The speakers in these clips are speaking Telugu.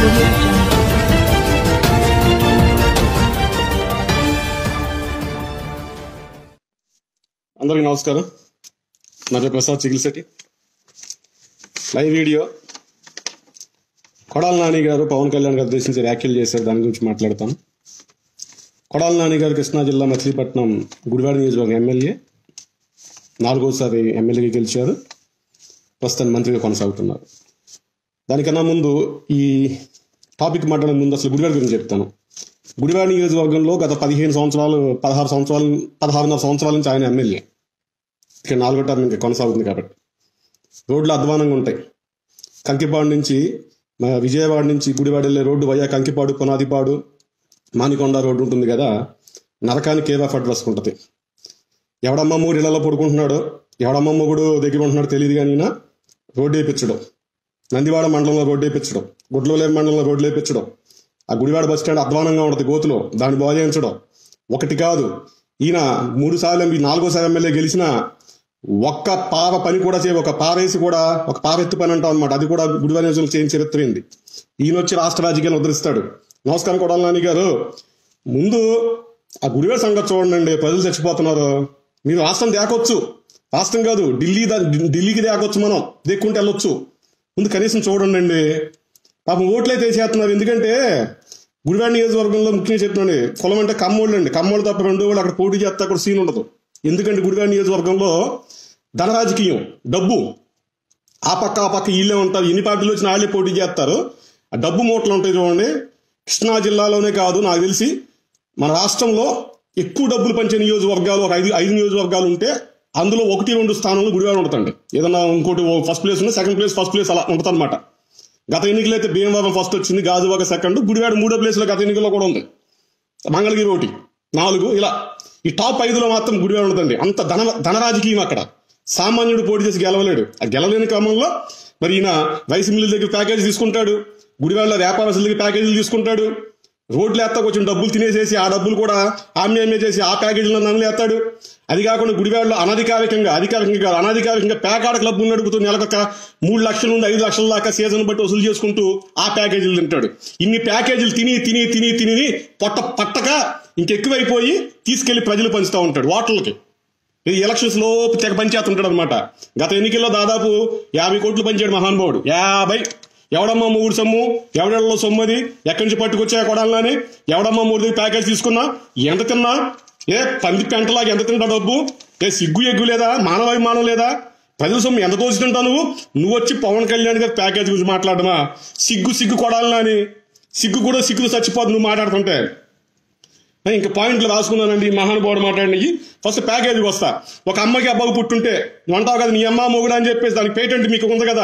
audio jungle. అందరికీ నమస్కారం నా పేరు ప్రసాద్ చిగిల్శెట్టి లైవ్ వీడియో కొడాల నాని గారు పవన్ కళ్యాణ్ గారు ఉద్దేశించి వ్యాఖ్యలు చేశారు దాని గురించి మాట్లాడతాను కొడాల నాని గారు కృష్ణా జిల్లా మచిలీపట్నం గుడివాడ నియోజకవర్గం ఎమ్మెల్యే నాలుగోసారి ఎమ్మెల్యేగా గెలిచారు ప్రస్తుతం మంత్రిగా కొనసాగుతున్నారు దానికన్నా ముందు ఈ టాపిక్ మాట్లాడే ముందు అసలు గుడివాడ గురించి చెప్తాను గుడివాడ నియోజకవర్గంలో గత పదిహేను సంవత్సరాలు పదహారు సంవత్సరాలు పదహారున్నర సంవత్సరాల నుంచి ఆయన ఎమ్మెల్యే ఇక నాలుగో టర్మ్ ఇంకా కొనసాగుతుంది కాబట్టి రోడ్లు అధ్వానంగా ఉంటాయి కంకిపాడు నుంచి మన విజయవాడ నుంచి గుడివాడ వెళ్ళే రోడ్డు వయ్యా కంకిపాడు పునాదిపాడు మానికొండ రోడ్డు ఉంటుంది కదా నరకానికి కేర్ ఆఫ్ అడ్రస్ ఉంటుంది ఎవడమ్మ మూడు ఇళ్లలో పడుకుంటున్నాడో ఎవడమ్మ మొగుడు దగ్గర ఉంటున్నాడో తెలియదు కానీ ఈయన రోడ్డు వేయించడం నందివాడ మండలంలో రోడ్డు వేయించడం గుడ్లూలేరు మండలంలో రోడ్లు వేయించడం ఆ గుడివాడ బస్ స్టాండ్ అధ్వానంగా ఉంటుంది గోతులో దాన్ని బాగు చేయించడం ఒకటి కాదు ఈయన మూడు సార్లు ఎంపీ నాలుగోసారి ఎమ్మెల్యే గెలిచిన ఒక్క పార పని కూడా చేయ ఒక పారేసి కూడా ఒక పారెత్తు పని అంటాం అనమాట అది కూడా గుడివాడ నియోజకవర్గంలో చేయించి చరిత్ర ఏంది ఈయన వచ్చి రాష్ట్ర రాజకీయాలు ఉద్ధరిస్తాడు నమస్కారం కొడాలి నాని గారు ముందు ఆ గుడివాడ సంగతి చూడండి ప్రజలు చచ్చిపోతున్నారు మీరు రాష్ట్రం దేకొచ్చు రాష్ట్రం కాదు ఢిల్లీ దా- ఢిల్లీకి దేకొచ్చు మనం దేక్కుంటే వెళ్ళొచ్చు ముందు కనీసం చూడండి పాపం ఓట్లయితే వేసేస్తున్నారు ఎందుకంటే గుడివాడ నియోజకవర్గంలో ముఖ్యంగా చెప్తున్నాను కులం అంటే కమ్మోళ్ళు అండి కమ్మోళ్ళు తప్ప రెండో వాళ్ళు అక్కడ పోటీ చేస్తే అక్కడ సీన్ ఉండదు ఎందుకంటే గుడివాడ నియోజకవర్గంలో ధన రాజకీయం డబ్బు ఆ పక్క ఆ పక్క వీళ్ళే ఉంటారు ఎన్ని పార్టీలు వచ్చినా వాళ్ళే పోటీ చేస్తారు ఆ డబ్బు మూటలు ఉంటాయి చూడండి కృష్ణా జిల్లాలోనే కాదు నాకు తెలిసి మన రాష్ట్రంలో ఎక్కువ డబ్బులు పంచే నియోజకవర్గాలు ఒక ఐదు ఐదు నియోజకవర్గాలు ఉంటే అందులో ఒకటి రెండు స్థానంలో గుడివాడ ఉంటుందండి ఏదన్నా ఇంకోటి ఫస్ట్ ప్లేస్ ఉంది సెకండ్ ప్లేస్ ఫస్ట్ ప్లేస్ అలా ఉంటుంది అనమాట గత ఎన్నికలు అయితే భీమవరం ఫస్ట్ వచ్చింది గాజువాక సెకండ్ గుడివాడ మూడో ప్లేస్లో గత ఎన్నికల్లో కూడా ఉంది మంగళగిరి ఒకటి నాలుగు ఇలా ఈ టాప్ ఐదులో మాత్రం గుడివాడ ఉంటుందండి అంత ధన ధన రాజకీయం అక్కడ సామాన్యుడు పోటీ చేసి గెలవలేడు ఆ గెలలేని క్రమంలో మరి ఈయన రైస్ మిల్లుల దగ్గర ప్యాకేజ్ తీసుకుంటాడు గుడివాడలో వ్యాపారస్తుల దగ్గర ప్యాకేజీలు తీసుకుంటాడు రోడ్లు ఎత్తా కొంచెం డబ్బులు తినేసేసి ఆ డబ్బులు కూడా ఆమె ఆమె చేసి ఆ ప్యాకేజీలో నమ్మలేస్తాడు అది కాకుండా గుడివాడలో అనధికారికంగా అధికారికంగా కాదు అనధికారికంగా పేకాడ క్లబ్ నడుపుతూ నెలకొక మూడు లక్షల నుండి ఐదు లక్షల దాకా సీజన్ బట్టి వసూలు చేసుకుంటూ ఆ ప్యాకేజీలు తింటాడు ఇన్ని ప్యాకేజీలు తిని తిని తిని తిని పొట్ట పట్టక ఇంకెక్కువైపోయి తీసుకెళ్లి ప్రజలు పంచుతూ ఉంటాడు ఓటర్లకి ఇది ఎలక్షన్స్ లో తెగ పంచేస్తుంటాడు అనమాట గత ఎన్నికల్లో దాదాపు యాభై కోట్లు పంచాడు మహానుభావుడు యాభై ఎవడమ్మా మూడు సొమ్ము ఎవడెళ్ళలో సొమ్ము అది ఎక్కడి నుంచి పట్టుకొచ్చా కొడాలని ఎవడమ్మా మూడు దగ్గర ప్యాకేజ్ తీసుకున్నా ఎంత తిన్నా ఏ పంది పెంటలాగా ఎంత తింటా డబ్బు ఏ సిగ్గు ఎగ్గు లేదా మానవాభిమానం లేదా ప్రజల సొమ్ము ఎంత దోచి తింటావు నువ్వు నువ్వు వచ్చి పవన్ కళ్యాణ్ గారి ప్యాకేజ్ గురించి మాట్లాడమా సిగ్గు సిగ్గు కొడాలని సిగ్గు కూడా సిగ్గుతో చచ్చిపోదు నువ్వు మాట్లాడుతుంటే ఇంకా పాయింట్లు రాసుకున్నానండి ఈ మహానుభావుడు మాట్లాడినవి ఫస్ట్ ప్యాకేజీకి వస్తా ఒక అమ్మకి అబ్బాయి పుట్టుంటే నువ్వు అంటావు కదా నీ అమ్మ మొగుడు అని చెప్పేసి దానికి పేటెంట్ మీకు ఉంది కదా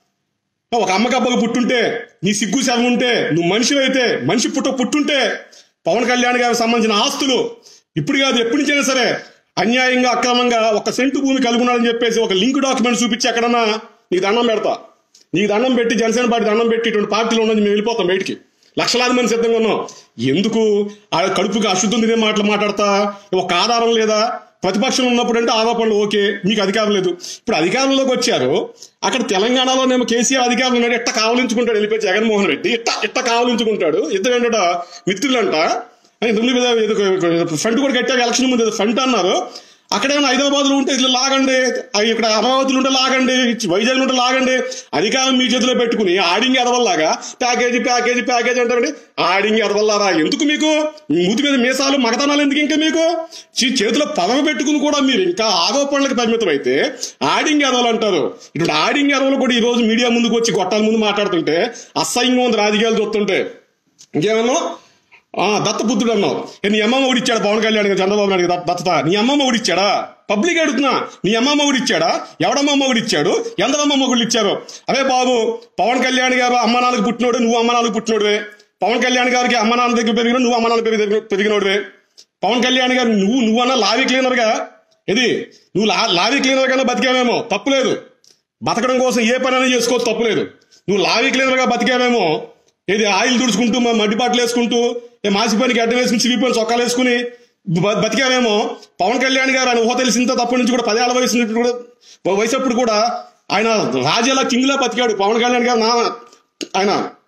ఒక అమ్మకి అబ్బాయి పుట్టుంటే నీ సిగ్గు శవం ఉంటే నువ్వు మనిషి అయితే మనిషి పుట్ట పుట్టుంటే పవన్ కళ్యాణ్ గారికి సంబంధించిన ఆస్తులు ఇప్పుడు కాదు ఎప్పటి నుంచైనా సరే అన్యాయంగా అక్రమంగా ఒక సెంటు భూమి కలిగి ఉన్నాడని చెప్పేసి ఒక లింక్ డాక్యుమెంట్ చూపించి ఎక్కడన్నా నీకు దండం పెడతా నీకు దండం పెట్టి జనసేన పార్టీ దండం పెట్టి ఇటువంటి పార్టీలో ఉన్నది మేము వెళ్ళిపోతాం బయటికి లక్షలాది మంది సిద్ధంగా ఉన్నాం ఎందుకు ఆ కడుపుకి అశుద్ధం తినే మాటలు మాట్లాడతా ఒక ఆధారం లేదా ప్రతిపక్షంలో ఉన్నప్పుడు అంటే ఆరోపణలు ఓకే మీకు అధికారం లేదు ఇప్పుడు అధికారంలోకి వచ్చారు అక్కడ తెలంగాణలోనేమో కేసీఆర్ అధికారం ఉన్నాడు ఎట్ట కావలించుకుంటాడు వెళ్ళిపోయి జగన్మోహన్ రెడ్డి ఇట్ట ఇట్ట కావలించుకుంటాడు ఇద్దరు ఏంటంట మిత్రులంట ఇందులో మీద ఏదో ఫ్రంట్ కూడా కట్టాక ఎలక్షన్ ముందు ఏదో ఫ్రంట్ అన్నారు అక్కడేమో హైదరాబాద్ లో ఉంటే ఇట్లా లాగండి ఆ ఇక్కడ అమరావతిలో ఉంటే లాగండి వైజాగ్ ఉంటే లాగండి అధికారం మీ చేతిలో పెట్టుకుని ఆడింగ్ ఎదవల్లాగా ప్యాకేజీ ప్యాకేజీ ప్యాకేజీ అంటారండి ఆడింగ్ ఎదవల్లారా ఎందుకు మీకు మీ మూతి మీద మీసాలు మగతనాలు ఎందుకు ఇంకా మీకు చీ- చేతిలో పదవి పెట్టుకుని కూడా మీరు ఇంకా ఆరోపణలకు పరిమితం అయితే ఆడింగ్ ఎదవలు అంటారు ఇప్పుడు ఆడింగ్ ఎదవలు కూడా ఈ రోజు మీడియా ముందుకు వచ్చి గొట్టాల ముందు మాట్లాడుతుంటే అసహ్యంగా ఉంది రాజకీయాలు చూస్తుంటే ఇంకేమన్నా ఆ దత్తపుత్రుడు అన్నావు ఏ, నీ అమ్మమ్మ కూడా ఇచ్చాడా పవన్ కళ్యాణ్ గారు, చంద్రబాబు నాయుడు గారు దత్తత నీ అమ్మమ్మ కూడా ఇచ్చాడా పబ్లిక్ అడుగుతున్నా నీ అమ్మమ్మ కూడా ఇచ్చాడా ఎవడమ్మమ్మ కూడా ఇచ్చాడు ఎందరమ్మమ్మ కూడా ఇచ్చారు అరే బాబు పవన్ కళ్యాణ్ గారు అమ్మ నాన్నకు పుట్టినోడు నువ్వు అమ్మ నాన్నకు పుట్టినోడువే పవన్ కళ్యాణ్ గారికి అమ్మ నాన్న దగ్గర పెరిగిన నువ్వు అమ్మ నాన్న పెరిగి పెరిగినోడువే పవన్ కళ్యాణ్ గారు నువ్వు నువ్వన్నా లారీ క్లీనర్ గా ఇది నువ్వు లా- లారీ క్లీనర్ కన్నా బతికావేమో తప్పులేదు బతకడం కోసం ఏ పని అయినా చేసుకోవచ్చు తప్పులేదు నువ్వు లారీ క్లీనర్ గా బతికావేమో ఏది ఆయిల్ తుడుచుకుంటూ మా మడ్డి బాటలు వేసుకుంటూ ఏ మాసి పనికి అడ్డం వేసుకుని చిరిగిపోయిన చొక్కాలు వేసుకుని బ- బతికావేమో పవన్ కళ్యాణ్ గారు ఆయన ఊహ తెలిసిన తప్పటి నుంచి కూడా పదేళ్ల వయసు నుంచి కూడా వయసు అప్పుడు కూడా ఆయన రాజేలా కింగ్లా బతికాడు పవన్ కళ్యాణ్ గారు నా ఆయన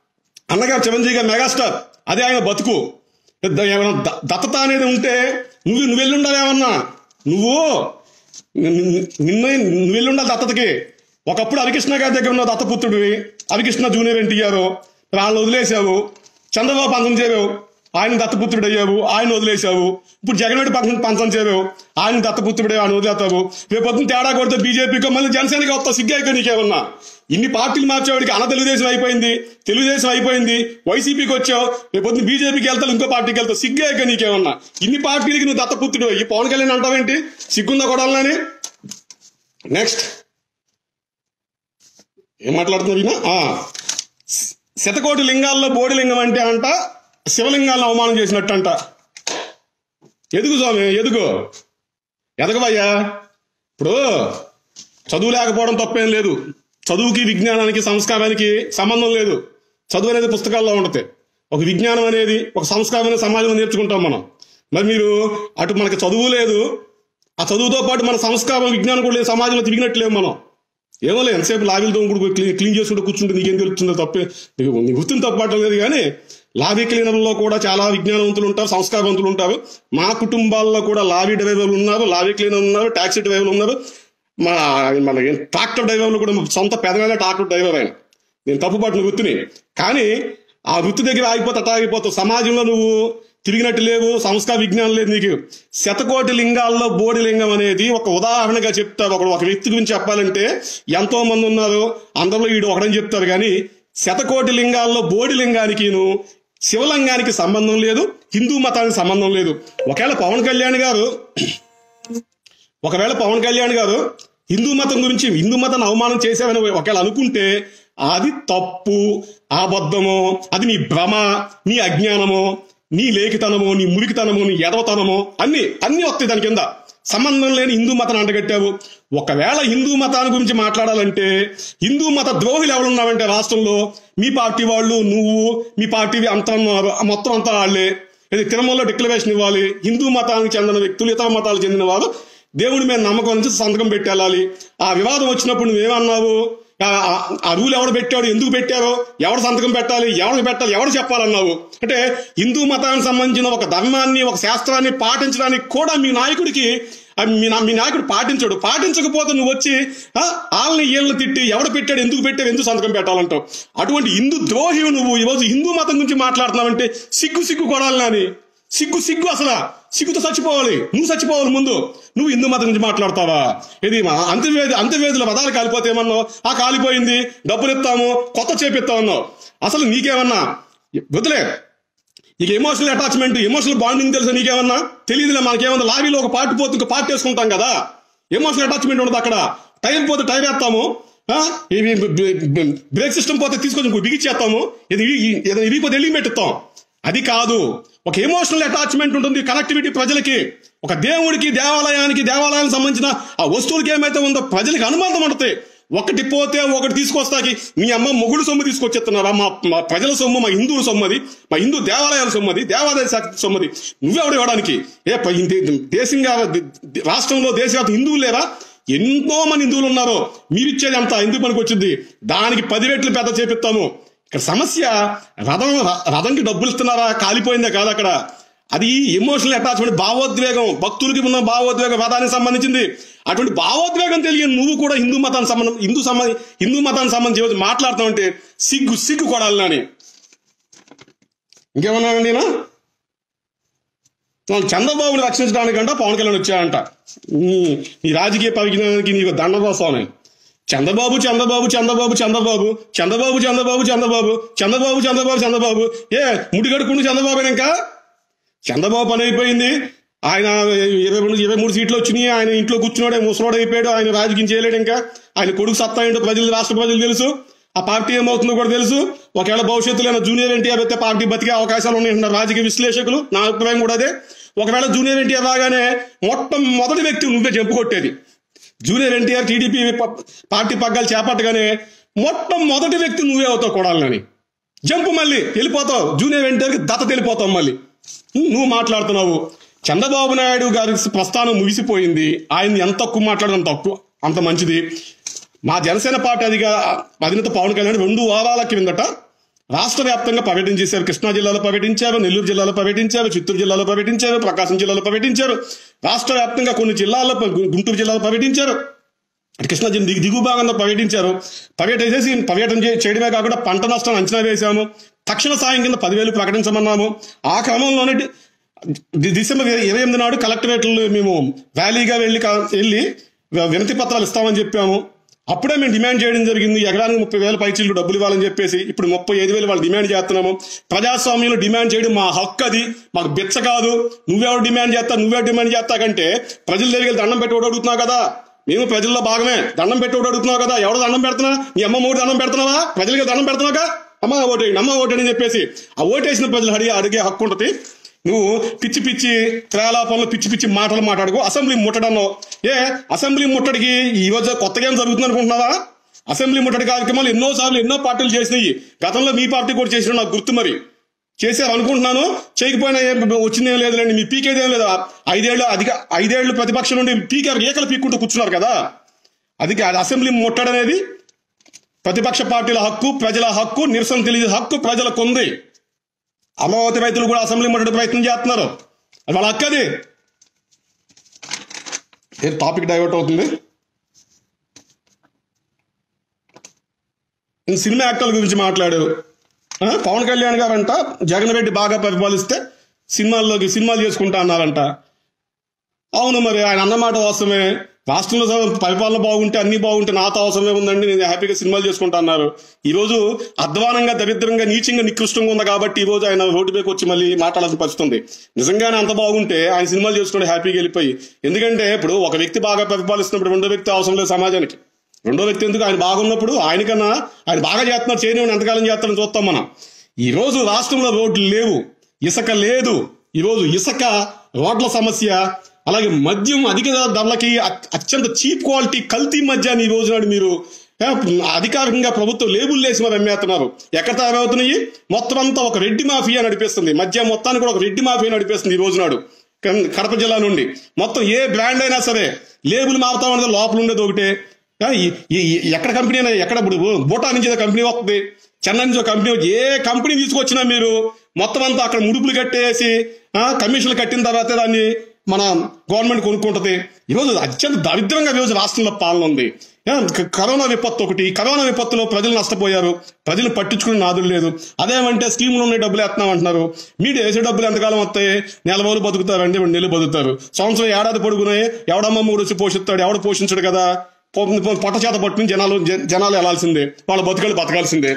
అన్నగారు చిరంజీవి గారు మెగాస్టార్ అదే ఆయన బతుకు ద- ఏమైనా ద- దత్తత అనేది ఉంటే నువ్వు నువ్వు వెళ్ళుండాలి ఏమన్నా నువ్వు నిన్న నువ్వు వెళ్ళుండాలి దత్తతకి ఒకప్పుడు హరికృష్ణ గారి దగ్గర ఉన్న దత్తపుత్రుడివి హరికృష్ణ జూనియర్ ఎన్టీఆర్ వాళ్ళని వదిలేసావు చంద్రబాబు పంచం చేరావు ఆయన దత్తపుత్రుడు అయ్యావు ఆయన వదిలేసావు ఇప్పుడు జగన్మోహన్ పంచం పంచం చేరావు ఆయన దత్తపుత్రుడే ఆయన వదిలేస్తావు రేపు పొద్దున్న తేడా కొడితే బీజేపీకి మళ్ళీ జనసేనకి వస్తావు సిగ్గాయిక నీకేమన్నా ఇన్ని పార్టీలు మార్చేవాడికి అన తెలుగుదేశం అయిపోయింది తెలుగుదేశం అయిపోయింది వైసీపీకి వచ్చావు రేపు పొద్దున్న బీజేపీకి వెళ్తావు ఇంకో పార్టీకి వెళ్తావు సిగ్గాయిక నీకేమన్నా ఇన్ని పార్టీలకి నువ్వు దత్తపుత్రుడు ఈ పవన్ కళ్యాణ్ అంటావేంటి సిగ్గుందా కొడాలని నెక్స్ట్ ఏం మాట్లాడుతున్నారు ఈయన? ఆ శతకోటి లింగాల్లో బోడి లింగం అంటే అంట శివలింగాలను అవమానం చేసినట్టు అంట ఎదుగు స్వామి ఎదుగు ఎదగవయ్యా ఇప్పుడు చదువు లేకపోవడం తప్పేం లేదు చదువుకి విజ్ఞానానికి సంస్కారానికి సంబంధం లేదు చదువు అనేది పుస్తకాల్లో ఉంటుంది ఒక విజ్ఞానం అనేది ఒక సంస్కారం అనేది సమాజంలో నేర్చుకుంటాం మనం మరి మీరు అటు మనకి చదువు లేదు ఆ చదువుతో పాటు మన సంస్కారం విజ్ఞానం కూడా లేదు సమాజంలో తిరిగినట్లేము మనం ఏమో లేదు ఎంతసేపు లాబీలతో కూడా క్లీన్ క్లీన్ చేసుకుంటూ కూర్చుంటే నీకేం తెలుస్తుందో తప్పే నీకు నీ వృత్తిని తప్పటం లేదు కానీ లాబీ క్లీనర్లో కూడా చాలా విజ్ఞానవంతులు ఉంటారు సంస్కారవంతులు ఉంటారు మా కుటుంబాల్లో కూడా లాబీ డ్రైవర్లు ఉన్నారు లాబీ క్లీనర్ ఉన్నారు టాక్సీ డ్రైవర్లు ఉన్నారు మన మన ట్రాక్టర్ డ్రైవర్లు కూడా సొంత పెదవైన ట్రాక్టర్ డ్రైవర్ ఆయన నేను తప్పుపట్టిన వృత్తిని కానీ ఆ వృత్తి దగ్గర ఆగిపోతే అట్లా ఆగిపోతావు సమాజంలో నువ్వు తిరిగినట్టు లేవు సంస్కార విజ్ఞానం లేదు నీకు శతకోటి లింగాల్లో బోడి లింగం అనేది ఒక ఉదాహరణగా చెప్తారు ఒకడు ఒక వ్యక్తి గురించి చెప్పాలంటే ఎంతో మంది ఉన్నారు అందరిలో వీడు ఒకడని చెప్తారు కానీ శతకోటి లింగాల్లో బోడి లింగానికిను శివలింగానికి సంబంధం లేదు హిందూ మతానికి సంబంధం లేదు ఒకవేళ పవన్ కళ్యాణ్ గారు ఒకవేళ పవన్ కళ్యాణ్ గారు హిందూ మతం గురించి హిందూ మతాన్ని అవమానం చేశామని ఒకవేళ అనుకుంటే అది తప్పు అబద్ధము అది నీ భ్రమ నీ అజ్ఞానము నీ లేఖితనము నీ మురికితనము నీ ఎదవతనము అన్ని అన్ని వస్తాయి దాని కింద సంబంధం లేని హిందూ మతాన్ని అంటగట్టావు ఒకవేళ హిందూ మతాన్ని గురించి మాట్లాడాలంటే హిందూ మత ద్రోహులు ఎవరున్నావంటే రాష్ట్రంలో మీ పార్టీ వాళ్ళు నువ్వు మీ పార్టీ అంతా ఉన్నారు మొత్తం అంతా వాళ్ళే ఇది తిరుమలలో డిక్లరేషన్ ఇవ్వాలి హిందూ మతానికి చెందిన వ్యక్తులు ఇతర మతాలకు చెందిన వారు దేవుడి మీద నమ్మకం నుంచి సంతకం పెట్టాలి ఆ వివాదం వచ్చినప్పుడు నువ్వేమన్నావు ఆ- ఆ- ఆ రూల్ ఎవడు పెట్టాడు ఎందుకు పెట్టారో ఎవడు సంతకం పెట్టాలి ఎవరికి పెట్టాలి ఎవరు చెప్పాలన్నావు అంటే హిందూ మతానికి సంబంధించిన ఒక ధర్మాన్ని ఒక శాస్త్రాన్ని పాటించడానికి కూడా మీ నాయకుడికి ఆ మీ నా- మీ నాయకుడు పాటించడు పాటించకపోతే నువ్వు వచ్చి ఆ, వాళ్ళని వీళ్ళని తిట్టి ఎవడు పెట్టాడు ఎందుకు పెట్టాడు ఎందుకు సంతకం పెట్టాలంటావు అటువంటి హిందూ ద్రోహి నువ్వు ఈరోజు హిందూ మతం గురించి మాట్లాడుతున్నావంటే సిగ్గు సిగ్గు కొడాలని సిగ్గు సిగ్గు అసలు సిగ్గుతో చచ్చిపోవాలి నువ్వు చచ్చిపోవాలి ముందు నువ్వు హిందూ మతం గురించి మాట్లాడతావా ఇది మా అంత్యవేది అంత్యవేదుల పదాలు కాలిపోతే ఏమన్నావు ఆ కాలిపోయింది డబ్బులు ఇస్తాము కొత్త చేపిస్తామన్నావు అసలు నీకేమన్నా వదిలే నీకు ఎమోషనల్ అటాచ్మెంట్ ఎమోషనల్ బాండింగ్ తెలుసా నీకేమన్నా తెలియదులే మనకేమన్నా లారీలో ఒక పార్టీ పోతే ఇంకో పార్టీ వేసుకుంటాం కదా ఎమోషనల్ అటాచ్మెంట్ ఉండదు అక్కడ టైర్ పోతే టైర్ వేస్తాము ఆ? ఇవి బ్రేక్ సిస్టమ్ పోతే తీసుకొని ఇంకో బిగిచ్చేస్తాము ఇది ఇవి- ఏదైనా ఇరిగిపోతే ఎల్లి పెట్టిస్తాం అది కాదు ఒక ఎమోషనల్ అటాచ్మెంట్ ఉంటుంది కనెక్టివిటీ ప్రజలకి ఒక దేవుడికి దేవాలయానికి దేవాలయానికి సంబంధించిన ఆ వస్తువులకి ఏమైతే ఉందో ప్రజలకి అనుబంధం ఉంటుంది ఒకటి పోతే ఒకటి తీసుకొస్తాకి మీ అమ్మ మొగుడు సొమ్ము తీసుకొచ్చేస్తున్నారా మా మా ప్రజల సొమ్ము మా హిందువుల సొమ్మది మా హిందూ దేవాలయాల సొమ్మది దేవాలయ శాఖ సొమ్మది నువ్వెవడు ఇవ్వడానికి ఏ ప- ఇంతే- దేశంగా రాష్ట్రంలో దేశవ్యాప్త హిందువులు లేరా ఎంతో మంది హిందువులు ఉన్నారు మీరిచ్చేది అంత ఎందుకు పనికి వచ్చింది దానికి పది రెట్లు పెద్ద చేపిస్తాము ఇక్కడ సమస్య రథం ర- రథంకి డబ్బులు ఇస్తున్నారా కాలిపోయిందా కాదు అక్కడ అది ఎమోషనల్ అటాచ్మెంట్ భావోద్వేగం భక్తులకి ఉన్న భావోద్వేగం రథానికి సంబంధించింది అటువంటి భావోద్వేగం తెలియని నువ్వు కూడా హిందూ మతానికి సంబంధం హిందూ సంబంధం హిందూ మతానికి సంబంధించి ఈరోజు మాట్లాడుతావు అంటే సిగ్గు సిగ్గు కొడాలని ఇంకేమన్నానండి నేను వాళ్ళు చంద్రబాబుని రక్షించడానికంట పవన్ కళ్యాణ్ వచ్చాయంట నీ- నీ రాజకీయ పరిజ్ఞానానికి నీకు దండపోసాను చంద్రబాబు చంద్రబాబు చంద్రబాబు చంద్రబాబు చంద్రబాబు చంద్రబాబు చంద్రబాబు చంద్రబాబు చంద్రబాబు చంద్రబాబు ఏ ముడిగడుకుండు చంద్రబాబు ఇంకా చంద్రబాబు పని అయిపోయింది ఆయన ఇరవై మూడు ఇరవై మూడు సీట్లు వచ్చినాయి ఆయన ఇంట్లో కూర్చున్నాడే ముసలోడు అయిపోయాడు ఆయన రాజకీయం చేయలేడు ఇంకా ఆయన కొడుకు సత్తా ఏంటో ప్రజలు రాష్ట్ర ప్రజలు తెలుసు ఆ పార్టీ ఏమవుతుందో కూడా తెలుసు ఒకవేళ భవిష్యత్తులో ఏమైనా జూనియర్ ఎన్టీఆర్ అయితే పార్టీ బతికే అవకాశాలు ఉన్నాయంటున్నారు రాజకీయ విశ్లేషకులు నా అభిప్రాయం కూడా అదే ఒకవేళ జూనియర్ ఎన్టీఆర్ రాగానే మొత్తం మొదటి వ్యక్తి నువ్వే జంపు కొట్టేది జూనియర్ ఎన్టీఆర్ టీడీపీ ప- పార్టీ పగ్గాలు చేపట్టగానే మొత్తం మొదటి వ్యక్తి నువ్వే అవుతావు కొడాలని జంపు మళ్ళీ వెళ్ళిపోతావు జూనియర్ ఎన్టీఆర్కి దత వెళ్ళిపోతావు మళ్ళీ నువ్వు మాట్లాడుతున్నావు చంద్రబాబు నాయుడు గారి ప్రస్థానం ముగిసిపోయింది ఆయన ఎంత తక్కువ మాట్లాడడం తక్కువ అంత మంచిది మా జనసేన పార్టీ అధిగా అధినేత పవన్ కళ్యాణ్ రెండు వారాల క్రిందట రాష్ట్ర వ్యాప్తంగా పర్యటన చేశారు కృష్ణా జిల్లాలో పర్యటించారు నెల్లూరు జిల్లాలో పర్యటించారు చిత్తూరు జిల్లాలో పర్యటించారు ప్రకాశం జిల్లాలో పర్యటించారు రాష్ట్ర వ్యాప్తంగా కొన్ని జిల్లాల్లో గు- గుంటూరు జిల్లాలో పర్యటించారు అటు కృష్ణా జిల్లా దిగు- దిగువ భాగంలో పర్యటించారు పర్యటన చేసి పర్యటన చే- చేయడమే కాకుండా పంట నష్టాన్ని అంచనా వేశాము తక్షణ సాయం కింద పదివేలు ప్రకటించమన్నాము ఆ క్రమంలోనే డి- డి- డిసెంబర్ ఇరవై ఎనిమిది నాడు కలెక్టరేట్లు మేము ర్యాలీగా వెళ్ళి కా- వెళ్ళి వి- వినతి పత్రాలు ఇస్తామని చెప్పాము అప్పుడే మేము డిమాండ్ చేయడం జరిగింది ఎకరానికి ముప్పై వేల పైచీలకు డబ్బులు ఇవ్వాలని చెప్పేసి ఇప్పుడు ముప్పై ఐదు వేలు వాళ్ళు డిమాండ్ చేస్తున్నాము ప్రజాస్వామ్యంలో డిమాండ్ చేయడం మా హక్కు అది మాకు బిచ్చ కాదు నువ్వెవరు డిమాండ్ చేస్తా నువ్వే డిమాండ్ చేస్తా కంటే ప్రజల దగ్గరికి వెళ్ళి దండం పెట్టి అడుగుతున్నావు కదా మేము ప్రజల్లో భాగమే దండం పెట్టి అడుగుతున్నావు కదా ఎవరు దండం పెడుతున్నా నీ అమ్మ మూడు దండం పెడుతున్నావా ప్రజలకి దండం పెడుతున్నావుగా అమ్మ ఓటేయండి అమ్మ ఓటేయండి అని చెప్పేసి ఆ ఓటేసిన ప్రజలు అడిగే అడిగే హక్కు ఉంటుంది నువ్వు పిచ్చి పిచ్చి త్రేలాపంలో పిచ్చి పిచ్చి మాటలు మాట్లాడుకో అసెంబ్లీ ముట్టడన్నో ఏ అసెంబ్లీ ముట్టడికి ఈ రోజు కొత్తగా ఏం జరుగుతుంది అనుకుంటున్నావా అసెంబ్లీ ముట్టడి కార్యక్రమాలు ఎన్నో సార్లు ఎన్నో పార్టీలు చేసినాయి గతంలో మీ పార్టీ కూడా చేసిన నాకు గుర్తు మరి చేశారు అనుకుంటున్నాను చేయకపోయినా ఏం వచ్చిందేం లేదులేండి మీ పీకేదేం లేదు ఐదేళ్ళు అధిక ఐదేళ్లు ప్రతిపక్షం నుండి పీకారు ఏకలు పీక్కుంటూ కూర్చున్నారు కదా అది అది అసెంబ్లీ ముట్టడనేది ప్రతిపక్ష పార్టీల హక్కు ప్రజల హక్కు నిరసన తెలియజే హక్కు ప్రజలకు ఉంది అమరావతి రైతులు కూడా అసెంబ్లీ ముట్టడి ప్రయత్నం చేస్తున్నారు అది వాళ్ళ హక్కు అది ఏ టాపిక్ డైవర్ట్ అవుతుంది ఇంక సినిమా యాక్టర్ల గురించి మాట్లాడు ఆ, పవన్ కళ్యాణ్ గారంట జగన్ రెడ్డి బాగా పరిపాలిస్తే సినిమాల్లోకి సినిమాలు చేసుకుంటా అన్నారంట అవును మరి ఆయన అన్నమాట వాస్తవమే రాష్ట్రంలో స- పరిపాలన బాగుంటే అన్ని బాగుంటే నాతో అవసరమే ఉందండి నేను హ్యాపీగా సినిమాలు చేసుకుంటా అన్నారు ఈ రోజు అధ్వానంగా దరిద్రంగా నీచంగా నికృష్టంగా ఉంది కాబట్టి ఈ రోజు ఆయన రోడ్డు పైకి వచ్చి మళ్ళీ మాట్లాడాల్సిన పరిస్థితి ఉంది నిజంగానే అంత బాగుంటే ఆయన సినిమాలు చేసుకుంటే హ్యాపీగా వెళ్ళిపోయి ఎందుకంటే ఇప్పుడు ఒక వ్యక్తి బాగా పరిపాలిస్తున్నప్పుడు రెండో వ్యక్తి అవసరం లేదు సమాజానికి రెండో వ్యక్తి ఎందుకు ఆయన బాగున్నప్పుడు ఆయనకన్నా ఆయన బాగా చేస్తున్నారు చేయని ఎంతకాలం చేస్తారని చూస్తాం మనం ఈ రోజు రాష్ట్రంలో రోడ్లు లేవు ఇసుక లేదు ఈ రోజు ఇసుక రోడ్ల సమస్య అలాగే మద్యం అధిక ధరలకి అత్- అత్యంత చీప్ క్వాలిటీ కల్తీ మద్యాన్ని ఈ రోజు నాడు మీరు ఏ, అధికారికంగా ప్రభుత్వం లేబుల్ వేసి మరి అమ్మేస్తున్నారు ఎక్కడ తయారవుతున్నాయి మొత్తం అంతా ఒక రెడ్డి మాఫియా నడిపిస్తుంది మద్యం మొత్తాన్ని కూడా ఒక రెడ్డి మాఫియా నడిపిస్తుంది ఈ రోజు నాడు కన్- కడప జిల్లా నుండి మొత్తం ఏ బ్రాండ్ అయినా సరే లేబుల్ మారుతామనేది లోపల ఉండేది ఒకటే ఆ, ఈ- ఈ- ఈ- ఎక్కడ కంపెనీ అయినా ఎక్కడ ఇప్పుడు బోటా నుంచి ఏదో కంపెనీ వస్తుంది చెన్నై నుంచి ఒక కంపెనీ వచ్చి- ఏ కంపెనీ తీసుకొచ్చినా మీరు మొత్తం అంతా అక్కడ ముడుపులు కట్టేసి ఆ, కమిషన్లు కట్టిన తర్వాత దాన్ని మన గవర్నమెంట్ కొనుక్కుంటది ఈరోజు అత్యంత దరిద్రంగా ఈరోజు రాష్ట్రంలో పాలన ఉంది ఆ, క- కరోనా విపత్తు ఒకటి కరోనా విపత్తులో ప్రజలు నష్టపోయారు ప్రజలు పట్టించుకునే నాదులు లేదు అదేమంటే స్కీములు ఉన్నాయి డబ్బులు వేస్తున్నాం అంటున్నారు మీరు వేసే డబ్బులు ఎంతకాలం వస్తాయి నెల రోజులు బతుకుతారంటే రెండు నెలలు బతుకుతారు సంవత్సరం ఏడాది పొడుగునే ఎవడమ్మ మూడు వచ్చి పోషిస్తాడు ఎవడు పోషించడు కదా పొ- పొ- పొట్ట చేత పట్టుకుని జనాలు జ- జనాలు వెళ్లాల్సిందే వాళ్ళ బతుకలు బతకాల్సిందే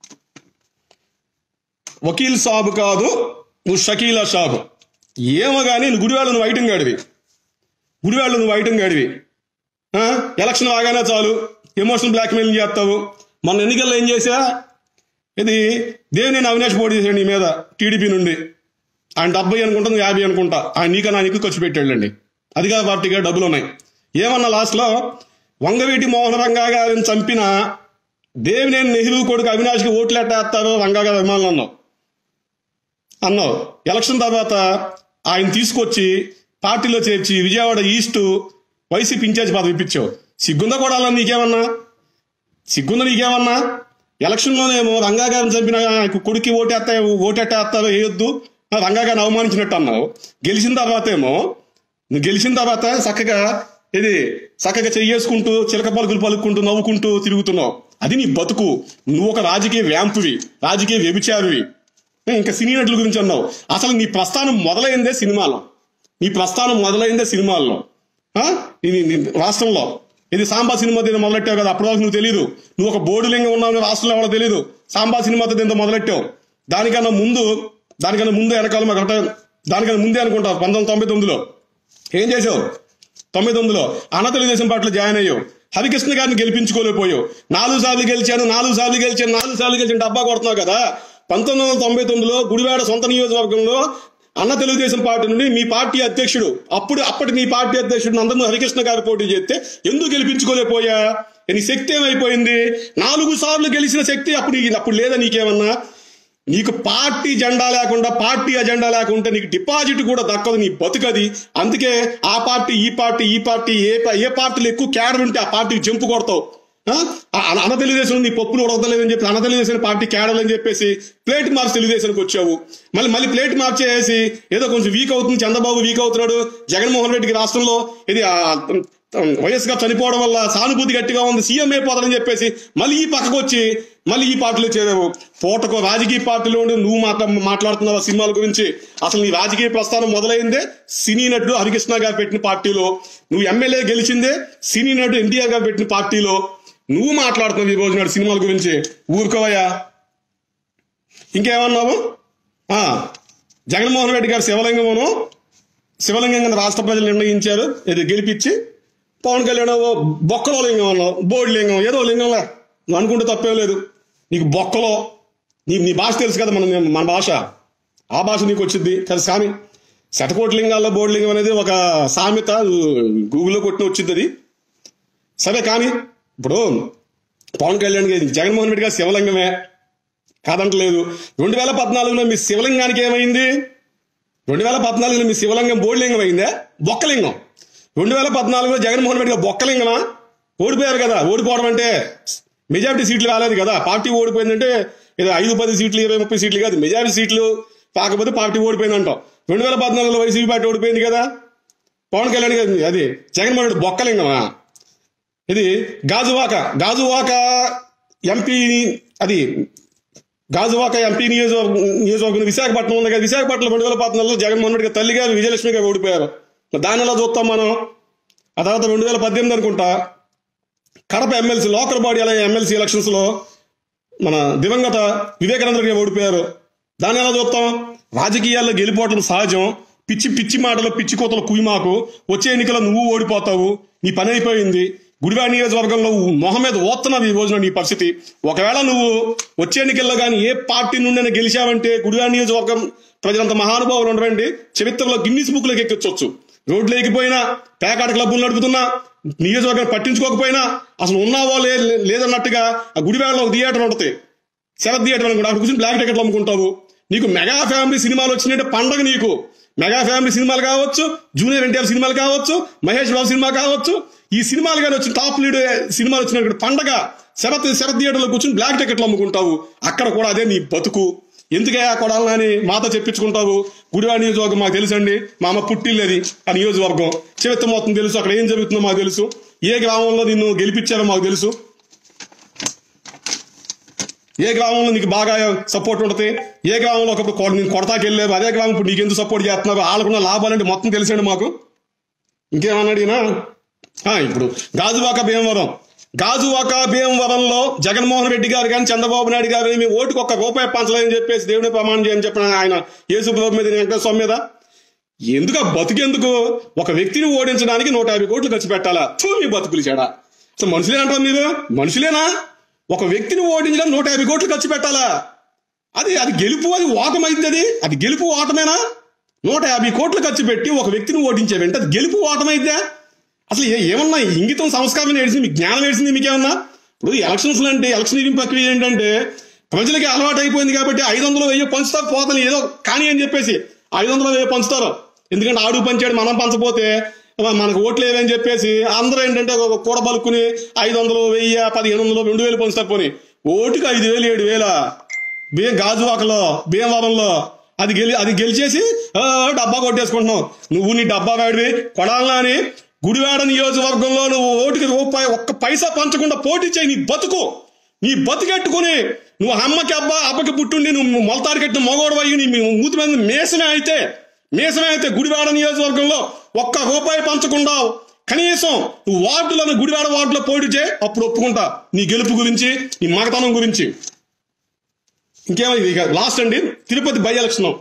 వకీల్ సాబు కాదు నువ్వు షకీలా షాబు ఏమో కానీ నువ్వు గుడివాళ్ళు నువ్వు ఐటమ్ గాడివి గుడివాళ్ళు నువ్వు ఐటమ్ గాడివి ఆ? ఎలక్షన్ ఆగానే చాలు ఎమోషనల్ బ్లాక్మెయిల్ చేస్తావు మొన్న ఎన్నికల్లో ఏం చేశా ఇది దేవినేని అవినాష్ పోటీ చేశాడు నీ మీద టీడీపీ నుండి ఆయన డెబ్బై అనుకుంటా నువ్వు యాభై అనుకుంటా ఆయన నీకన్నా నీకు ఖర్చు పెట్టాడండి అధికార పార్టీగా డబ్బులు ఉన్నాయి ఏమన్నా లాస్ట్లో వంగవీటి మోహన రంగా గారిని చంపిన దేవినేని నెహ్రూ కొడుకు అవినాష్కి ఓట్లు ఎట్టేస్తారు రంగా గారి అభిమానులు అన్నావు అన్నావు ఎలక్షన్ తర్వాత ఆయన తీసుకొచ్చి పార్టీలో చేర్చి విజయవాడ ఈస్ట్ వైసీపీ ఇన్ఛార్జ్ పదవి ఇప్పించావు సిగ్గుందా కూడా అలా నీకేమన్నా సిగ్గుందా నీకేమన్నా ఎలక్షన్లోనేమో రంగా గారిని చంపిన కొడుకు ఓటేస్తా ఓటెట్టేస్తారో వేయొద్దు రంగా గారిని అవమానించినట్టు అన్నావు గెలిచిన తర్వాత ఏమో నువ్వు గెలిచిన తర్వాత చక్కగా ఇది చక్కగా చెయ్యేసుకుంటూ చిలక పలుకులు పలుకుంటూ నవ్వుకుంటూ తిరుగుతున్నావు అది నీ బతుకు నువ్వు ఒక రాజకీయ వ్యాంపువి రాజకీయ వ్యభిచారివి ఇంకా సినీ నటుల గురించి అన్నావు అసలు నీ ప్రస్థానం మొదలైందే సినిమాలో నీ ప్రస్థానం మొదలైందే సినిమాల్లో ఆ? ఇది నీ రాష్ట్రంలో ఇది సాంబా సినిమా దీన్ని మొదలెట్టావు కదా అప్పటి వరకు నువ్వు తెలియదు నువ్వు ఒక బోర్డులింగం ఉన్నావు రాష్ట్రంలో ఎవరో తెలియదు సాంబా సినిమాతో దీంతో మొదలెట్టావు దానికన్నా ముందు దానికన్నా ముందు వెనకాల మాకు ఒకటే దానికన్నా ముందే అనుకుంటావు పంతొమ్మిది తొంభై తొమ్మిదిలో ఏం చేసావు తొంభై తొమ్మిదిలో అన్న తెలుగుదేశం పార్టీలో జాయిన్ అయ్యావు హరికృష్ణ గారిని గెలిపించుకోలేకపోయావు నాలుగు సార్లు గెలిచాను నాలుగు సార్లు గెలిచాను నాలుగు సార్లు గెలిచాను డబ్బా కొడుతున్నావు కదా పంతొమ్మిది వందల తొంభై తొమ్మిదిలో గుడివాడ సొంత నియోజకవర్గంలో అన్న తెలుగుదేశం పార్టీ నుండి మీ పార్టీ అధ్యక్షుడు అప్పుడు అప్పటి మీ పార్టీ అధ్యక్షుడు నందమూరి హరికృష్ణ గారు పోటీ చేస్తే ఎందుకు గెలిపించుకోలేకపోయా నీ శక్తి ఏమైపోయింది నాలుగు సార్లు గెలిచిన శక్తి అప్పుడు అప్పుడు లేదా నీకేమన్నా నీకు పార్టీ జెండా లేకుండా పార్టీ అజెండా లేకుండా నీకు డిపాజిట్ కూడా దక్కదు నీ బతుకది అందుకే ఆ పార్టీ ఈ పార్టీ ఈ పార్టీ ఏ పా- ఏ పార్టీలు ఎక్కువ క్యాడర్ ఉంటే ఆ పార్టీకి జంపు కొడతావు ఆ? ఆ అన అన తెలుగుదేశం నీ పప్పులు ఉడకలేదని చెప్పి అన తెలుగుదేశం పార్టీ క్యాడర్ అని చెప్పేసి ప్లేట్ మార్చి తెలుగుదేశానికి వచ్చావు మళ్ళీ మళ్ళీ ప్లేట్ మార్చేసి ఏదో కొంచెం వీక్ అవుతుంది చంద్రబాబు వీక్ అవుతున్నాడు జగన్మోహన్ రెడ్డికి రాష్ట్రంలో ఇది ఆ, వైఎస్ గా చనిపోవడం వల్ల సానుభూతి గట్టిగా ఉంది సీఎం అయిపోతాడని చెప్పేసి మళ్ళీ ఈ పక్కకు వచ్చి మళ్ళీ ఈ పార్టీలో చేరావు పూటకు రాజకీయ పార్టీలో ఉండి నువ్వు మాట్లా మాట్లాడుతున్నావు ఆ సినిమాల గురించి అసలు నీ రాజకీయ ప్రస్థానం మొదలైందే సినీ నటుడు హరికృష్ణ గారు పెట్టిన పార్టీలో నువ్వు ఎమ్మెల్యే గెలిచిందే సినీ నటుడు ఎన్టీఆర్ గారు పెట్టిన పార్టీలో నువ్వు మాట్లాడుతున్నావు ఈ రోజు నాడు సినిమాల గురించి ఊరుకోవయ్యా ఇంకేమన్నావు ఆ, జగన్మోహన్ రెడ్డి గారు శివలింగమును శివలింగం కింద రాష్ట్ర ప్రజలు నిర్ణయించారు ఇది గెలిపించి పవన్ కళ్యాణ్ ఓ బొక్కలో లింగం అన్నావు బోర్డు లింగం ఏదో లింగంలే నువ్వు అనుకుంటే తప్పేం లేదు నీకు బొక్కలో నీ నీ భాష తెలుసు కదా మన మన భాష ఆ భాష నీకు వచ్చింది కదా సామి శతకోటి లింగాల్లో బోర్డు లింగం అనేది ఒక సామెత గూగుల్లో కొట్టిన వచ్చింది అది సరే కానీ ఇప్పుడు పవన్ కళ్యాణ్ గారి జగన్మోహన్ రెడ్డి గారు శివలింగమే కాదంటలేదు రెండు వేల పద్నాలుగులో మీ శివలింగానికి ఏమైంది రెండు వేల పద్నాలుగులో మీ శివలింగం బోడిలింగం అయిందే బొక్కలింగం రెండు వేల పద్నాలుగులో జగన్మోహన్ రెడ్డి గారు బొక్కలింగమా ఓడిపోయారు కదా ఓడిపోవడం అంటే మెజారిటీ సీట్లు రాలేదు కదా పార్టీ ఓడిపోయిందంటే ఇది ఐదు పది సీట్లు ఇరవై ముప్పై సీట్లు కాదు మెజారిటీ సీట్లు కాకపోతే పార్టీ ఓడిపోయిందంటాం రెండు వేల పద్నాలుగులో వైసీపీ పార్టీ ఓడిపోయింది కదా పవన్ కళ్యాణ్ గారు అది జగన్మోహన్ రెడ్డి బొక్కలింగమా ఇది గాజువాక గాజువాక ఎంపీ అది గాజువాక ఎంపీ నియోజకవర్గం నియోజకవర్గం విశాఖపట్నం ఉంది కదా విశాఖపట్నం రెండు వేల పద్నాలుగులో జగన్మోహన్ రెడ్డి గారు తల్లి గారు విజయలక్ష్మి గారు ఓడిపోయారు మరి దాన్ని ఎలా చూస్తాం మనం ఆ తర్వాత రెండు వేల పద్దెనిమిది అనుకుంటా కడప ఎమ్మెల్సీ లోకల్ బాడీ అలా ఎమ్మెల్సీ ఎలక్షన్స్ లో మన దివంగత వివేకానంద గారు ఓడిపోయారు దాన్ని ఎలా చూస్తాం రాజకీయాల్లో గెలిపోవటం సహజం పిచ్చి పిచ్చి మాటలు పిచ్చి కోతలు కుయిమాకు వచ్చే ఎన్నికల్లో నువ్వు ఓడిపోతావు నీ పని అయిపోయింది గుడివాడ నియోజకవర్గంలో మొహం మీద ఓస్తున్నావు ఈ రోజున నీ పరిస్థితి ఒకవేళ నువ్వు వచ్చే ఎన్నికల్లో కానీ ఏ పార్టీ నుండి గెలిచావంటే గుడివాడ నియోజకవర్గం ప్రజలంత మహానుభావులు ఉండరండి చరిత్రలో గిన్నిస్ బుక్లోకి ఎక్కొచ్చు రోడ్లు లేకపోయినా పేకాట క్లబ్బులు నడుపుతున్నా నియోజకవర్గం పట్టించుకోకపోయినా అసలు ఉన్నావో లే లేదన్నట్టుగా ఆ గుడివాడలో ఒక థియేటర్ ఉంటుంది శరత్ థియేటర్ అనుకుంటా అక్కడ కూర్చొని బ్లాక్ టికెట్లు అమ్ముకుంటావు నీకు మెగా ఫ్యామిలీ సినిమాలు వచ్చినట్టే పండగ నీకు మెగా ఫ్యామిలీ సినిమాలు కావచ్చు జూనియర్ ఎన్టీఆర్ సినిమాలు కావచ్చు మహేష్ బాబు సినిమా కావచ్చు ఈ సినిమాలు కానీ వచ్చి టాప్ లీడ్ సినిమాలు వచ్చిన పండగ శరత్ శరత్ థియేటర్లో కూర్చొని బ్లాక్ టికెట్లు అమ్ముకుంటావు అక్కడ కూడా అదే నీ బతుకు ఎందుకయ్యా కొడాలని మాతో చెప్పించుకుంటావు గుడివాడ నియోజకవర్గం మాకు తెలుసండి మా అమ్మ పుట్టిల్లేది ఆ నియోజకవర్గం చరిత్ర మొత్తం తెలుసు అక్కడ ఏం జరుగుతుందో మాకు తెలుసు ఏ గ్రామంలో నిన్ను గెలిపించారో మాకు తెలుసు ఏ గ్రామంలో నీకు బాగా సపోర్ట్ ఉంటుంది ఏ గ్రామంలో ఒకప్పుడు కొ- నేను కొడతాకి వెళ్ళావు అదే గ్రామం ఇప్పుడు నీకు ఎందుకు సపోర్ట్ చేస్తున్నారు వాళ్ళకున్న లాభాలంటే మొత్తం తెలిసండి మాకు ఇంకేమన్నాడు ఈయన ఆ, ఇప్పుడు గాజువాక భీమవరం గాజువాక భీమవరంలో జగన్మోహన్ రెడ్డి గారు కానీ చంద్రబాబు నాయుడు గారు మీ ఓటుకు ఒక్క రూపాయి పంచలేదని చెప్పేసి దేవుని ప్రమాణం చేయని చెప్పిన ఆయన యేసుప్రభు మీద వెంకటేశ్వర స్వామి మీద ఎందుకు ఆ బతుకెందుకు ఒక వ్యక్తిని ఓడించడానికి నూట యాభై కోట్లు ఖర్చు పెట్టాలా చూ మీ బతుకులు చెడా అసలు మనుషులేనంటారు మీరు మనుషులేనా ఒక వ్యక్తిని ఓడించడానికి నూట యాభై కోట్లు ఖర్చు పెట్టాలా అది అది గెలుపు అది ఓటమైంది అది అది గెలుపు ఓటమేనా నూట యాభై కోట్లు ఖర్చు పెట్టి ఒక వ్యక్తిని ఓడించే వెంట అది గెలుపు ఓటమైందా అసలు ఏ- ఏమన్నా ఇంగితం సంస్కారం ఏడిసింది మీకు జ్ఞానం ఏడిసింది మీకేమన్నా ఇప్పుడు ఎలక్షన్స్ అంటే ఎలక్షన్ ప్రక్రియ ఏంటంటే ప్రజలకి అలవాటు అయిపోయింది కాబట్టి ఐదు వందలు వెయ్యి పంచుతా పోతాను ఏదో కానీ అని చెప్పేసి ఐదు వందలు వెయ్యి పంచుతారు ఎందుకంటే ఆడు పంచాడు మనం పంచపోతే మ- మనకు ఓట్లు ఏవని చెప్పేసి అందరూ ఏంటంటే ఒక కూడ బలుక్కుని ఐదు వందలు వెయ్యి పదిహేను వందలు రెండు వేలు పంచుతారు పోని ఓటుకి ఐదు వేలు ఏడు వేల బియ్యం గాజువాకలో భీమవరంలో అది గెలి అది గెలిచేసి ఆ, డబ్బా కొట్టేసుకుంటున్నావు నువ్వు నీ డబ్బా వాడివి కొడాలని గుడివాడ నియోజకవర్గంలో నువ్వు ఓటుకి రూపాయి ఒక్క పైసా పంచకుండా పోటీ చేయి నీ బతుకు నీ బతుకెట్టుకుని నువ్వు అమ్మకి అబ్బా అబ్బకి పుట్టుండి నువ్వు మొలతాడు కట్టిన మగోడు అయ్యి నీ మీ మూతి మీద మేసమే అయితే మేసమే అయితే గుడివాడ నియోజకవర్గంలో ఒక్క రూపాయి పంచకుండా కనీసం నువ్వు వార్డులను గుడివాడ వార్డులో పోటీ చేయి అప్పుడు ఒప్పుకుంటా నీ గెలుపు గురించి నీ మగతనం గురించి ఇంకేమైంది ఇక లాస్ట్ అండి Tirupati by election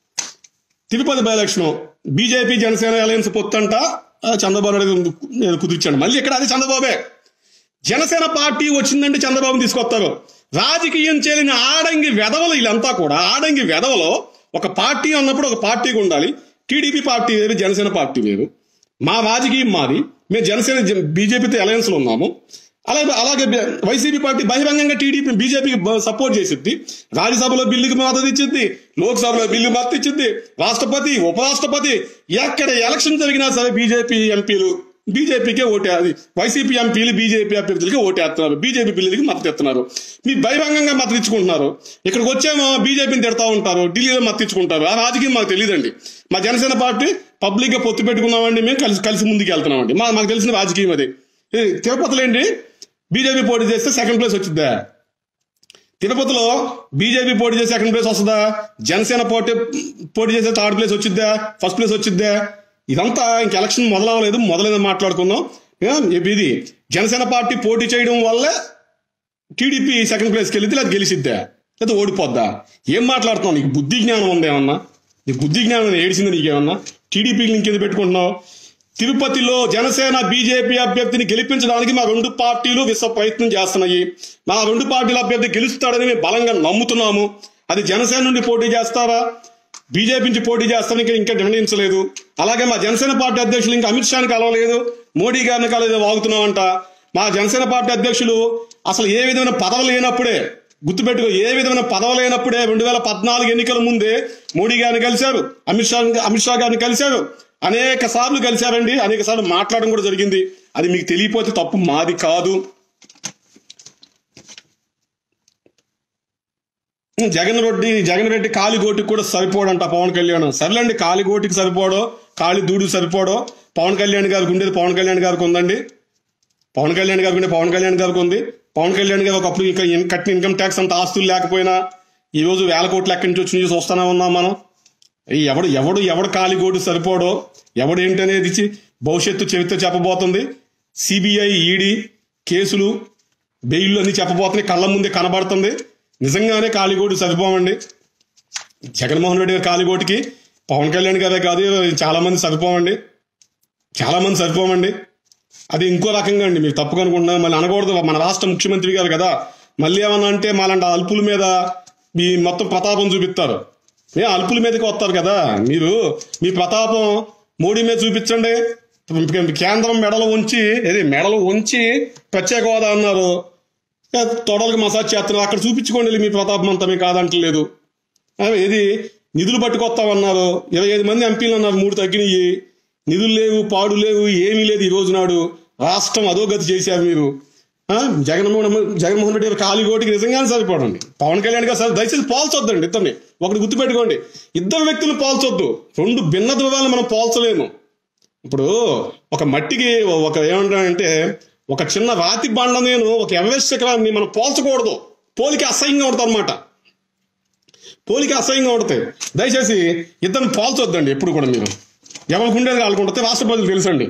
Tirupati by election BJP Janasena alliance పొత్తంట ఆ, చంద్రబాబు నాయుడు ఏదో కుదిర్చాడు మళ్ళీ ఇక్కడ అది చంద్రబాబే జనసేన పార్టీ వచ్చిందంటే చంద్రబాబుని తీసుకొస్తారు రాజకీయం చేయని ఆడంగి వెధవలు వీళ్ళంతా కూడా ఆడంగి వెధవలో ఒక పార్టీ అన్నప్పుడు ఒక పార్టీకి ఉండాలి టీడీపీ పార్టీ వేరు జనసేన పార్టీ వేరు మా రాజకీయం మాది మేము జనసేన జ- బీజేపీతో అలయన్స్ లో ఉన్నాము అలాగే అలాగే బి- వైసీపీ పార్టీ బహిరంగంగా టీడీపీ బీజేపీకి బ- సపోర్ట్ చేసిద్ది రాజ్యసభలో బిల్లుకి మద్దతు ఇచ్చింది లోక్సభలో బిల్లు మద్దతు ఇచ్చింది రాష్ట్రపతి ఉపరాష్ట్రపతి ఎక్కడ ఎలక్షన్ జరిగినా సరే బీజేపీ ఎంపీలు బీజేపీకే ఓటే అది వైసీపీ ఎంపీలు బీజేపీ అభ్యర్థులకి ఓటేస్తున్నారు బీజేపీ పిల్లలకి మద్దతు ఇస్తున్నారు మీరు బహిరంగంగా మద్దతు ఇచ్చుకుంటున్నారు ఇక్కడికి వచ్చేమో బీజేపీని తిడతా ఉంటారు ఢిల్లీలో మద్దతు ఇచ్చుకుంటారు ఆ రాజకీయం మాకు తెలియదండి మా జనసేన పార్టీ పబ్లిక్ గా పొత్తు పెట్టుకున్నామండి మేము కలిసి కలిసి ముందుకు వెళ్తున్నామండి మా మాకు తెలిసిన రాజకీయం అది ఏ, తిరుపతిలో ఏంటి బీజేపీ పోటీ చేస్తే సెకండ్ ప్లేస్ వచ్చిద్దా తిరుపతిలో బీజేపీ పోటీ చేసి సెకండ్ ప్లేస్ వస్తుందా జనసేన పోటీ పోటీ చేస్తే థర్డ్ ప్లేస్ వచ్చిద్దా ఫస్ట్ ప్లేస్ వచ్చిద్దా ఇదంతా ఇంక ఎలక్షన్ మొదలవ్వలేదు మొదలైందని మాట్లాడుకుందాం ఏ, ఇది జనసేన పార్టీ పోటీ చేయడం వల్లే టీడీపీ సెకండ్ ప్లేస్కి వెళ్ళిద్ది లేదా గెలిచిద్దా లేదా ఓడిపోద్దా ఏం మాట్లాడుతున్నావు నీకు బుద్ధి జ్ఞానం ఉందా ఏమన్నా నీకు బుద్ధి జ్ఞానం ఏడిసింది నీకేమన్నా టీడీపీకి ఇంకేది పెట్టుకుంటున్నావు తిరుపతిలో జనసేన బీజేపీ అభ్యర్థిని గెలిపించడానికి మా రెండు పార్టీలు విశ్వ ప్రయత్నం చేస్తున్నాయి మా రెండు పార్టీల అభ్యర్థి గెలుస్తాడని మేము బలంగా నమ్ముతున్నాము అది జనసేన నుండి పోటీ చేస్తారా బీజేపీ నుంచి పోటీ చేస్తారని ఇంకా ఇంకా నిర్ణయించలేదు అలాగే మా జనసేన పార్టీ అధ్యక్షులు ఇంకా అమిత్ షాని కలవలేదు మోడీ గారిని కలవలేదు వాగుతున్నామంట మా జనసేన పార్టీ అధ్యక్షులు అసలు ఏ విధమైన పదవి లేనప్పుడే గుర్తుపెట్టుకో ఏ విధమైన పదవి లేనప్పుడే రెండు వేల పద్నాలుగు ఎన్నికల ముందే మోడీ గారిని కలిశారు అమిత్ షా అమిత్ షా గారిని కలిశారు అనేక సార్లు కలిశారండి అనేక సార్లు మాట్లాడడం కూడా జరిగింది అది మీకు తెలియపోతే తప్పు మాది కాదు జగన్ రెడ్డి జగన్ రెడ్డి కాలిగోటికి కూడా సరిపోడంట పవన్ కళ్యాణ్ సర్లేండి కాలిగోటికి సరిపోడో కాలి దూడికి సరిపోడో పవన్ కళ్యాణ్ గారికి ఉండేది పవన్ కళ్యాణ్ గారికి ఉందండి పవన్ కళ్యాణ్ గారికి ఉండే పవన్ కళ్యాణ్ గారికి ఉంది పవన్ కళ్యాణ్ గారు ఒకప్పుడు ఇంకా ఇన్- కట్టిన ఇన్కమ్ ట్యాక్స్ అంత ఆస్తులు లేకపోయినా ఈ రోజు వేల కోట్ల ఎక్కడి నుంచి వచ్చి చూస్తూనే ఉన్నాం మనం ఈ ఎవడు ఎవడు ఎవడు కాలిగోడు సరిపోడో ఎవడు ఏంటనేది ఇచ్చి భవిష్యత్తు చరిత్ర చెప్పబోతుంది సిబిఐ ఈడీ కేసులు బెయిల్ అన్ని చెప్పబోతున్నాయి కళ్ళ ముందే కనబడుతుంది నిజంగానే కాలిగోడు సరిపోమండి జగన్మోహన్ రెడ్డి గారి కాలిగోటికి పవన్ కళ్యాణ్ గారే కాదు చాలా మంది సరిపోమండి చాలా మంది సరిపోమండి అది ఇంకో రకంగా అండి మీరు తప్పుగా అనుకుంటున్నారు మళ్ళీ అనకూడదు మన రాష్ట్ర ముఖ్యమంత్రి గారు కదా మళ్ళీ ఏమన్నా అంటే మాలాంటి అల్పుల మీద మీ మొత్తం ప్రతాపం చూపిస్తారు ఏ అల్పుల మీదకి వస్తారు కదా మీరు మీ ప్రతాపం మోడీ మీద చూపించండి కేంద్రం మెడలు ఉంచి ఏది మెడలు ఉంచి ప్రత్యేక హోదా అన్నారు ఏ, తొడలకు మసాజ్ చేస్తున్నారు అక్కడ చూపించుకోండి మీ ప్రతాపం అంతా మీకు కాదంటలేదు అదే ఇది నిధులు పట్టుకొస్తామన్నారు ఇరవై ఐదు మంది ఎంపీలు అన్నారు మూడు తగ్గినాయి నిధులు లేవు పాడు లేవు ఏమీ లేదు ఈ రోజు నాడు రాష్ట్రం అధోగతి చేశారు మీరు ఆ, జగన్మోహన్ జగన్మోహన్ రెడ్డి గారు కాలిగోటికి నిజంగానే సరిపోడండి పవన్ కళ్యాణ్ గారు సరే దయచేసి పోల్చొద్దండి ఇద్దరిని ఒకటి గుర్తుపెట్టుకోండి ఇద్దరు వ్యక్తులు పోల్చొద్దు రెండు భిన్న ధృవాలను మనం పోల్చలేము ఇప్పుడు ఒక మట్టికి ఒక ఏమంటానంటే ఒక చిన్న రాతి బండ నేను ఒక ఎవరెస్ట్ శిఖరాన్ని మనం పోల్చకూడదు పోలిక అసహ్యంగా ఉంటుంది అనమాట పోలిక అసహ్యంగా ఉంటుంది దయచేసి ఇద్దరిని పోల్చొద్దండి ఎప్పుడు కూడా మీరు ఎవరికి ఉండేది వాళ్ళకు ఉంటుంది రాష్ట్ర ప్రజలు తెలుసండి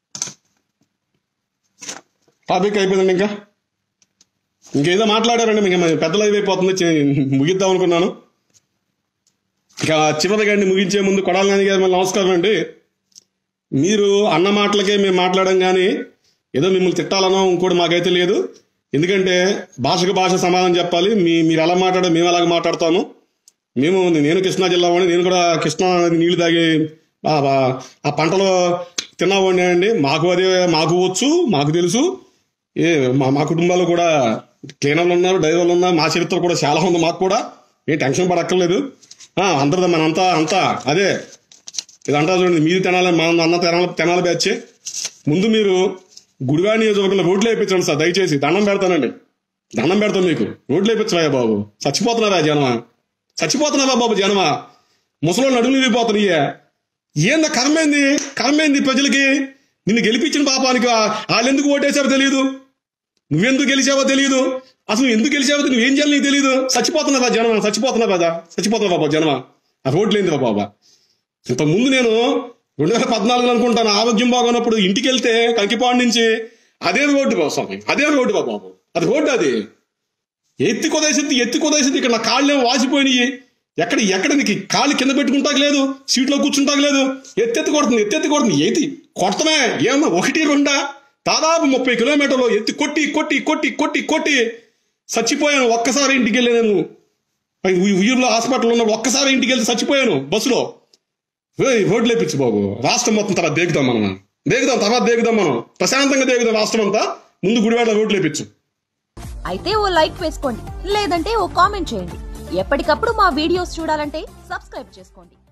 టాపిక్ అయిపోయిందండి ఇంకా ఇంకేదో మాట్లాడారండి మీకు మరి పెద్దలు అయిపోతుంది చి- ముగిద్దాం అనుకున్నాను ఇక చివరిగా అండి ముగించే ముందు కొడాలి నాని గారు మళ్ళీ నమస్కారం అండి మీరు అన్న మాటలకే మేము మాట్లాడడం కానీ ఏదో మిమ్మల్ని తిట్టాలనో ఇంకోటి మాకైతే లేదు ఎందుకంటే భాషకు భాష సమాధానం చెప్పాలి మీ మీరు ఎలా మాట్లాడో మేము అలాగ మాట్లాడతాము మేము నేను కృష్ణా జిల్లా వాడిని నేను కూడా కృష్ణా నది నీళ్లు తాగి ఆ- ఆ- ఆ పంటలో తిన్నావాడిని అండి మాకు అదే మాకు వచ్చు మాకు తెలుసు ఏ మా మా కుటుంబాలు కూడా క్లీనర్లు ఉన్నారు డ్రైవర్లు ఉన్నారు మా చరిత్ర కూడా చాలా ఉంది మాకు కూడా ఏం టెన్షన్ పడక్కర్లేదు ఆ, అందరిది మనంతా అంతా అదే ఇదంతా చూడండి మీరు తినాలి మనం అన్న తినాలి తినాలి బ్యాచ్ ముందు మీరు గుడివాడ నియోజకవర్గంలో రోడ్లు వేయించండి సార్ దయచేసి దండం పెడతానండి దండం పెడతాం మీకు రోడ్లు వేయించరా బాబు చచ్చిపోతున్నారా జనమా చచ్చిపోతున్నారా బాబు జనమా ముసలోళ్ళు నడుము విరిగిపోతున్నాయ్యా ఏంద కర్మేంది కర్మేంది ప్రజలకి నిన్ను గెలిపించిన పాపానికి ఆ- వాళ్ళు ఎందుకు ఓటేసావో తెలియదు నువ్వెందుకు గెలిచావో తెలియదు అసలు నువ్వు ఎందుకు గెలిచావో నువ్వేం చేయాలి నీకు తెలియదు చచ్చిపోతున్నారా జనమా చచ్చిపోతున్నా రాజా చచ్చిపోతున్నా బాబా జనమా ఆ రోడ్లు ఏంది బాబా ఇంత ముందు నేను రెండు వేల పద్నాలుగులో అనుకుంటాను ఆరోగ్యం బాగున్నప్పుడు ఇంటికి వెళ్తే కంకిపాడు నుంచి అదే రోడ్డు బాబు స్వామి అదే రోడ్డు బాబు బాబు అది రోడ్డు అది ఎత్తి కొదేసింది ఎత్తి కొదేసింది ఇక్కడ నా కాళ్ళేమో వాసిపోయినాయి ఎక్కడ ఎక్కడ నీకు కాళ్ళు కింద పెట్టుకుంటాక లేదు సీట్లో కూర్చుంటాక లేదు ఎత్తెత్తి కొడుతుంది ఎత్తెత్తి కొడుతుంది ఎత్తి కొడతమే ఏమన్నా ఒకటి రెండా దాదాపు ముప్పై కిలోమీటర్లు ఎత్తి కొట్టి కొట్టి కొట్టి కొట్టి కొట్టి చచ్చిపోయాను ఒక్కసారి ఇంటికి వెళ్ళి నేను ఉ- ఉయ్యూరులో హాస్పిటల్ ఉన్న ఒక్కసారి ఇంటికి వెళ్తే చచ్చిపోయాను బస్సులో ఏయ్, రోడ్లు వేపించు బాబు రాష్ట్రం మొత్తం తర్వాత దేగుదాం మనం దేగుదాం తర్వాత దేగుదాం మనం ప్రశాంతంగా దేగుదాం రాష్ట్రం అంతా ముందు గుడివాడ రోడ్లు వేపించు అయితే ఓ లైక్ వేసుకోండి లేదంటే ఓ కామెంట్ చేయండి ఎప్పటికప్పుడు మా వీడియోస్ చూడాలంటే సబ్స్క్రైబ్ చేసుకోండి